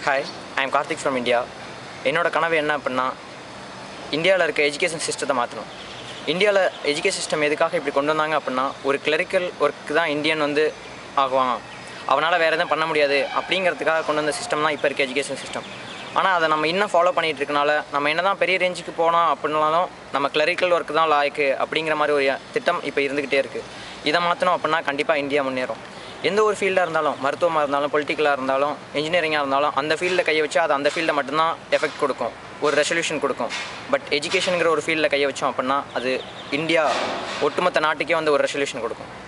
hi I am Karthik from India என்னோட கனவு என்ன அப்படின்னா இந்தியாவில் இருக்க எஜுகேஷன் சிஸ்டத்தை மாற்றணும் இந்தியாவில் எஜுகேஷன் சிஸ்டம் எதுக்காக இப்படி கொண்டு வந்தாங்க அப்படின்னா ஒரு கிளரிக்கல் ஒர்க்கு தான் இந்தியன் வந்து ஆகுவான் அவனால் வேறு எதுவும் பண்ண முடியாது அப்படிங்கிறதுக்காக கொண்டு வந்த சிஸ்டம் தான் இப்போ இருக்க எஜுகேஷன் சிஸ்டம் ஆனால் அதை நம்ம இன்னும் ஃபாலோ பண்ணிகிட்டு இருக்கனால நம்ம என்ன தான் பெரிய ரேஞ்சுக்கு போனோம் அப்படின்னாலும் நம்ம கிளரிக்கல் ஒர்க்கு தான் லாய்க்கு அப்படிங்கிற மாதிரி ஒரு திட்டம் இப்போ இருந்துக்கிட்டே இருக்குது இதை மாற்றணும் அப்படின்னா கண்டிப்பாக இந்தியா முன்னேறும் எந்த ஒரு ஃபீல்டாக இருந்தாலும் மருத்துவமாக இருந்தாலும் பொலிட்டிக்கலாக இருந்தாலும் இன்ஜினியரிங்காக இருந்தாலும் அந்த ஃபீல்டில் கையை வச்சு அது அந்த ஃபீல்டில் மட்டும்தான் எஃபெக்ட் கொடுக்கும் ஒரு ரெசல்யூஷன் கொடுக்கும் பட் எஜுகேஷனுங்கிற ஒரு ஃபீல்டில் கையை வச்சோம் அப்படின்னா அது இந்தியா ஒட்டுமொத்த நாட்டுக்கே வந்து ஒரு ரெசல்யூஷன் கொடுக்கும்